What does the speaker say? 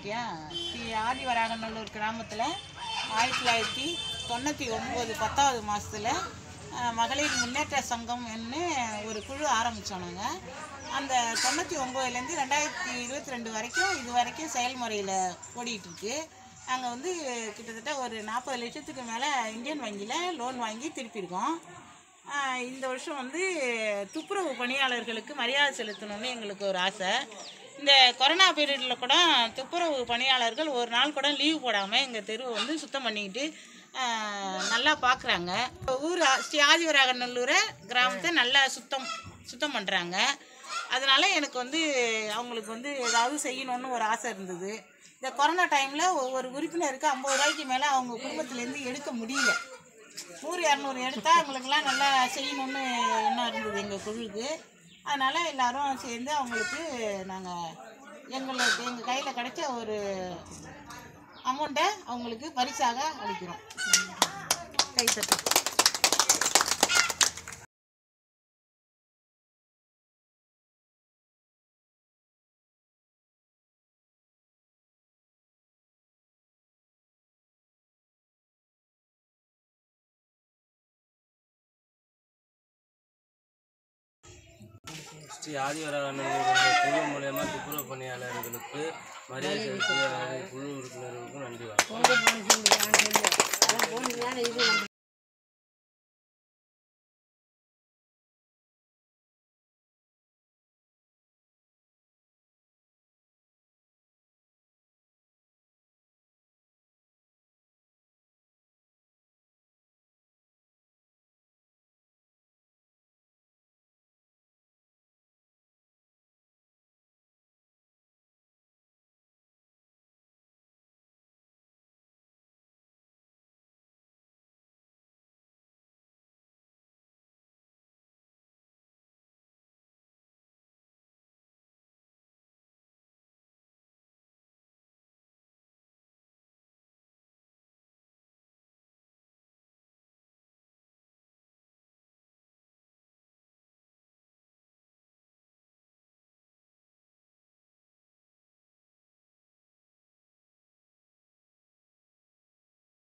இருக்கியா ஸ்ரீ ஆதிவராகநல்லூர் கிராமத்தில் ஆயிரத்தி தொள்ளாயிரத்தி தொண்ணூற்றி ஒம்பது பத்தாவது மாதத்தில் மகளிர் முன்னேற்ற சங்கம்னு ஒரு குழு ஆரம்பித்தோம் நாங்கள் அந்த தொண்ணூற்றி ஒம்போதுலேருந்து ரெண்டாயிரத்தி இருபத்தி ரெண்டு வரைக்கும் இது வரைக்கும் செயல்முறையில் ஓடிட்டு இருக்கு நாங்கள் வந்து கிட்டத்தட்ட ஒரு நாற்பது லட்சத்துக்கு மேலே இந்தியன் வங்கியில் லோன் வாங்கி திருப்பியிருக்கோம் ஆஹ் இந்த வருஷம் வந்து துப்புரவு பணியாளர்களுக்கு மரியாதை செலுத்தணும்னு எங்களுக்கு ஒரு ஆசை இந்த கொரோனா பீரியடில் கூட துப்புரவு பணியாளர்கள் ஒரு நாள் கூட லீவ் போடாமல் எங்கள் தெருவை வந்து சுத்தம் பண்ணிக்கிட்டு ஆஹ் நல்லா பார்க்குறாங்க ஊர் ஆ- ஸ்ரீ ஆதிவராகநல்லூரை கிராமத்தை நல்லா சுத்தம் சுத்தம் பண்ணுறாங்க அதனால எனக்கு வந்து அவங்களுக்கு வந்து ஏதாவது செய்யணும்னு ஒரு ஆசை இருந்தது இந்த கொரோனா டைமில் ஒவ்வொரு உறுப்பினருக்கு ஐம்பது ரூபாய்க்கு மேலே அவங்க குடும்பத்துலேருந்து எடுக்க முடியல நூறு இரநூறு எடுத்தால் அவங்களுக்கெல்லாம் நல்லா செய்யணும்னு எண்ணம் இருந்தது எங்கள் குழுவுக்கு அதனால் எல்லாரும் சேர்ந்து அவங்களுக்கு நாங்கள் எங்களுக்கு எங்கள் கையில் கிடைச்ச ஒரு அமௌண்ட்டை அவங்களுக்கு பரிசாக அளிக்கிறோம் கை தட்டு ஸ்ரீ ஆதிவராகனுடைய குழு மூலயமா துப்புரவு பணியாளர்களுக்கு மரியாதை செலுத்திய குழு உறுப்பினர்களுக்கும் நன்றி வணக்கம்